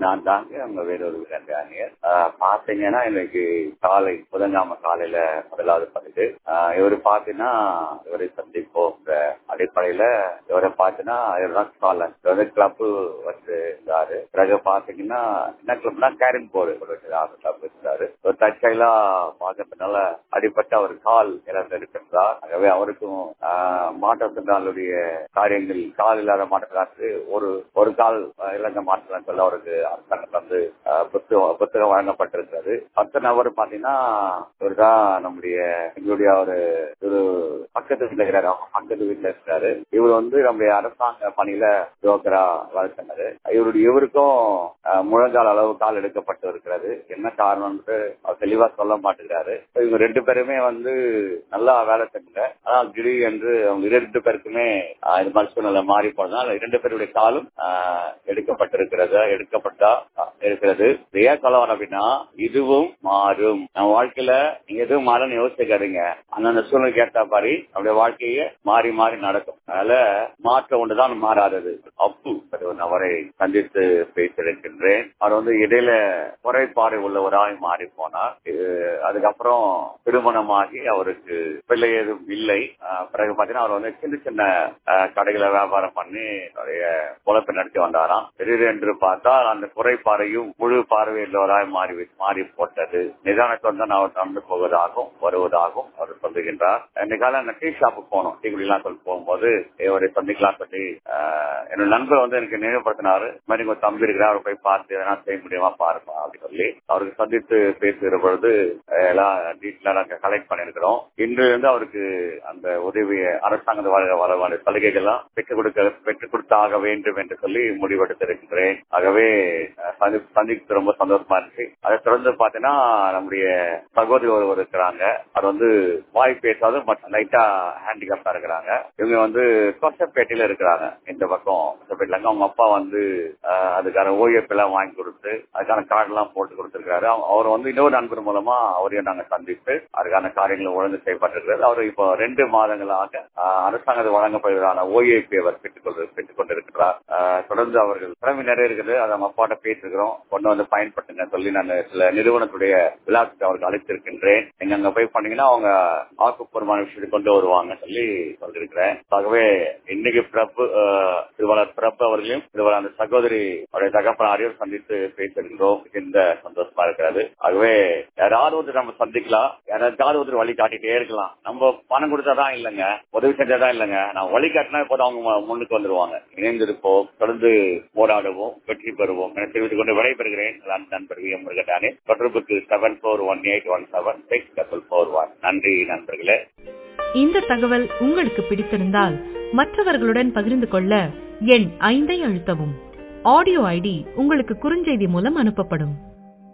நான் தாங்க உங்க வேறொரு விலங்கானியர் பாத்தீங்கன்னா இன்னைக்கு காலை புதன்காம காலையில முதலாவது பதிவு இவரு பாத்தீங்கன்னா இவரை சந்திப்போம் அடிப்படையில இவரை பாத்தீங்கன்னா இவர்தான் ஸ்காலர் இவர் வந்து கிளப் வச்சு இருந்தாரு பிறகு பாத்தீங்கன்னா என்ன கிளப்னா கேரம் போர்டு கிளப் இருந்தாரு ஒரு தற்செயலா பாக்கிறதுனால அடிப்பட்டு அவர் கால் இறந்திருக்கின்றார் ஆகவே அவருக்கும் மாற்றத்தினாலுடைய காரியங்கள் கால் இல்லாத மாற்றத்தினாருக்கு ஒரு ஒரு கால் இழந்த மாற்றம் சொல்ல அவருக்கு அரசாங்கத்தில் வந்து புத்தகம் புத்தகம் வழங்கப்பட்டிருக்கிறது அடுத்த நபர் பாத்தீங்கன்னா இவர் தான் நம்முடைய எங்களுடைய ஒரு ஒரு பக்கத்து வீட்டுல இருக்கிறாரு பக்கத்து வீட்டுல இருக்கிறாரு இவர் வந்து நம்முடைய அரசாங்க பணியில ஜோக்கரா வளர்த்தனர் இவருடைய இவருக்கும் முழங்கால் அளவு கால் எடுக்கப்பட்டு இருக்கிறது என்ன காரணம் அவர் தெளிவா சொல்ல மாட்டேங்கிறாரு இவங்க ரெண்டு பேருமே வந்து நல்லா வேலை செஞ்சுங்க ஆனா திடீர் என்று அவங்க இரண்டு பேருக்குமே இது மாதிரி சூழ்நிலை மாறி போனதுனால இரண்டு பேருடைய காலும் எடுக்கப்பட்டிருக்கிறது எடுக்கப்பட்டா இருக்கிறது ஏன் சொல்ல வர அப்படின்னா இதுவும் மாறும் நம்ம வாழ்க்கையில நீங்க எதுவும் மாறும்னு யோசிக்காதீங்க அந்தந்த சூழ்நிலை ஏற்ற மாதிரி நம்முடைய வாழ்க்கையே மாறி மாறி நடக்கும் அதனால மாற்றம் ஒன்றுதான் மாறாதது அப்பு அவரை சந்தித்து பேசியிருக்கின்றேன் அவர் வந்து இடையில குறைபாடு உள்ளவராய் மாறி போனார் அதுக்கப்புறம் திருமணமாகி அவருக்கு பிள்ளை எதுவும் இல்லை பிறகு பாத்தீங்கன்னா அவர் வந்து சின்ன சின்ன கடைகளை வியாபாரம் பண்ணி அவருடைய குழப்பை நடத்தி வந்தாராம் திடீரென்று பார்த்தால் அந்த குறைபாறையும் முழு பார்வையுள்ளவராய் மாறி மாறி போட்டது நிதானத்துடன் தான் அவர் நடந்து போவதாகவும் வருவதாகவும் அவர் சொல்லுகின்றார் இன்னைக்கால அந்த டீ ஷாப்புக்கு போனோம் டீ குடிலாம் சொல்லி போகும்போது இவரை சந்திக்கலாம் சொல்லி என்னோட நண்பர் வந்து எனக்கு நினைவுபடுத்தினாரு மாதிரி உங்க தம்பி இருக்கிறா அவரை போய் பார்த்து எதனா செய்ய முடியுமா பாருப்பா அப்படின்னு சொல்லி அவருக்கு சந்தித்து பேசுகிற பொழுது எல்லாம் டீட்டெயிலா நாங்க கலெக்ட் பண்ணிருக்கிறோம் இன்று வந்து அவருக்கு அந்த உதவியை அரசாங்க வளர்வான சலுகைகள்லாம் பெற்றுக் கொடுக்க பெற்றுக் கொடுத்தாக வேண்டும் என்று சொல்லி முடிவெடுத்திருக்கிறேன் ஆகவே சந்திக்கு ரொம்ப சந்தோஷமா இருந்துச்சு அதை தொடர்ந்து பாத்தீங்கன்னா நம்முடைய சகோதரி ஒருவர் இருக்கிறாங்க அது வந்து வாய் பேசாத லைட்டா ஹேண்டிகேப்டா இருக்கிறாங்க இவங்க வந்து கொசப்பேட்டையில இருக்கிறாங்க இந்த பக்கம் கொசப்பேட்டில அவங்க அப்பா வந்து அதுக்கான ஓஎப் எல்லாம் வாங்கி கொடுத்து அதுக்கான கார்டு எல்லாம் போட்டு கொடுத்திருக்காரு அவர் வந்து இன்னொரு நண்பர் மூலமா அவரையும் நாங்க சந்தித்து அதுக்கான காரியங்கள் ஒழுங்கு செய்யப்பட்டிருக்கிறது அவர் இப்போ ரெண்டு மாதங்களாக அரசாங்கத்தில் வழங்கப்படுவதான ஓஏபி அவர் பெற்றுக்கொண்டு பெற்றுக் கொண்டிருக்கிறார் தொடர்ந்து அவர்கள் திறமை நிறைய இருக்குது அதை நம்ம அப்பாட்ட பேசிருக்கிறோம் கொண்டு வந்து பயன்படுத்துங்க சொல்லி நான் சில நிறுவனத்துடைய விழாக்கு அவருக்கு அழைத்திருக்கின்றேன் நீங்க அங்க போய் பண்ணீங்கன்னா அவங்க ஆக்கப்பூர்வமான விஷயத்தை கொண்டு வருவாங்க சொல்லி சொல்லியிருக்கிறேன் ஆகவே இன்னைக்கு பிரபு திருவாளர் பிரபு அவர்களையும் திருவாளர் அந்த சகோதரி அவருடைய தகப்பனாரையும் சந்தித்து பேசியிருக்கிறோம் இந்த சந்தோஷமா இருக்கிறது ஆகவே யாராவது ஒருத்தர் நம்ம சந்திக்கலாம் யாராவது ஒருத்தர் வழி காட்டிட்டே இருக்கலாம் நம்ம பணம் கொடுத்தாதான் இல்லைங்க உதவி செஞ்சாதான் இல்லைங்க நான் வழி காட்டினா இப்போதான் அவங்க முன்னுக்கு வந்துருவாங்க இணைந்திருப்போம் தொடர்ந்து போராடுவோம் வெற்றி பெறுவோம் என தெரிவித்துக் கொண்டு விடைபெறுகிறேன் நண்பர் வி எம் முருகட்டானே தொடர்புக்கு seven four one eight one seven six double four one நன்றி நண்பர்களே இந்த தகவல் உங்களுக்கு பிடித்திருந்தால் மற்றவர்களுடன் பகிர்ந்து கொள்ள எண் ஐந்தை அழுத்தவும் ஆடியோ ஐடி உங்களுக்கு குறுஞ்செய்தி மூலம் அனுப்பப்படும்